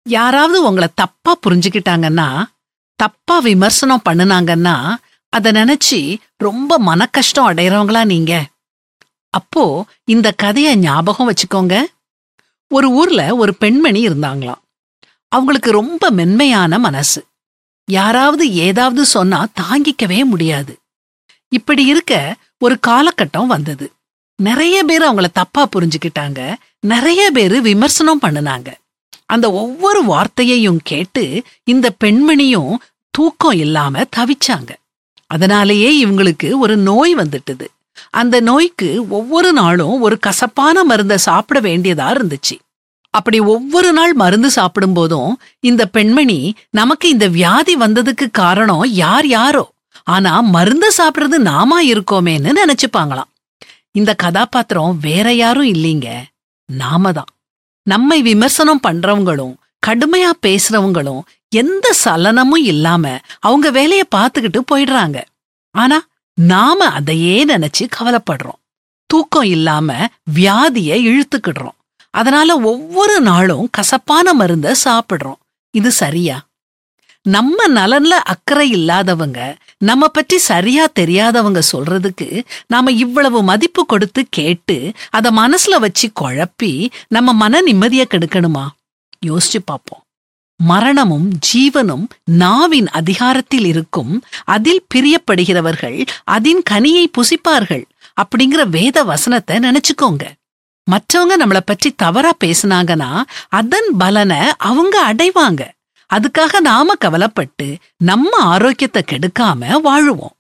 யாராவது உங்களை தப்பா புரிஞ்சுக்கிட்டாங்கன்னா தப்பா விமர்சனம் பண்ணுனாங்கன்னா அத நினைச்சு ரொம்ப மனக்கஷ்டம் அடையறவங்களா நீங்க அப்போ இந்த கதைய ஞாபகம் வச்சுக்கோங்க ஒரு ஊர்ல ஒரு பெண்மணி இருந்தாங்களாம் அவங்களுக்கு ரொம்ப மென்மையான மனசு யாராவது ஏதாவது சொன்னா தாங்கிக்கவே முடியாது இப்படி இருக்க ஒரு காலகட்டம் வந்தது நிறைய பேர் அவங்கள தப்பா புரிஞ்சுக்கிட்டாங்க நிறைய பேர் விமர்சனம் பண்ணுனாங்க அந்த ஒவ்வொரு வார்த்தையையும் கேட்டு இந்த பெண்மணியும் தூக்கம் இல்லாம தவிச்சாங்க அதனாலேயே இவங்களுக்கு ஒரு நோய் வந்துட்டுது அந்த நோய்க்கு ஒவ்வொரு நாளும் ஒரு கசப்பான மருந்த சாப்பிட வேண்டியதா இருந்துச்சு அப்படி ஒவ்வொரு நாள் மருந்து சாப்பிடும் போதும் இந்த பெண்மணி நமக்கு இந்த வியாதி வந்ததுக்கு காரணம் யார் யாரோ ஆனா மருந்து சாப்பிடுறது நாமா இருக்கோமேன்னு நினைச்சுப்பாங்களாம் இந்த கதாபாத்திரம் வேற யாரும் இல்லீங்க நாம தான் நம்மை விமர்சனம் பண்றவங்களும் கடுமையா பேசுறவங்களும் எந்த சலனமும் இல்லாம அவங்க வேலைய பார்த்துக்கிட்டு போயிடுறாங்க ஆனா நாம அதையே நினைச்சு கவலைப்படுறோம் தூக்கம் இல்லாம வியாதிய இழுத்துக்கிடுறோம் அதனால ஒவ்வொரு நாளும் கசப்பான மருந்த சாப்பிடுறோம் இது சரியா நம்ம நலன்ல அக்கறை இல்லாதவங்க நம்ம பற்றி சரியா தெரியாதவங்க சொல்றதுக்கு நாம இவ்வளவு மதிப்பு கொடுத்து கேட்டு அத மனசுல வச்சு குழப்பி நம்ம மன நிம்மதிய கெடுக்கணுமா யோசிச்சு பார்ப்போம் மரணமும் ஜீவனும் நாவின் அதிகாரத்தில் இருக்கும் அதில் பிரியப்படுகிறவர்கள் அதின் கனியை புசிப்பார்கள் அப்படிங்கிற வேத வசனத்தை நினைச்சுக்கோங்க மற்றவங்க நம்மள பற்றி தவறா பேசுனாங்கன்னா அதன் பலனை அவங்க அடைவாங்க அதுக்காக நாம கவலைப்பட்டு நம்ம ஆரோக்கியத்தை கெடுக்காம வாழுவோம்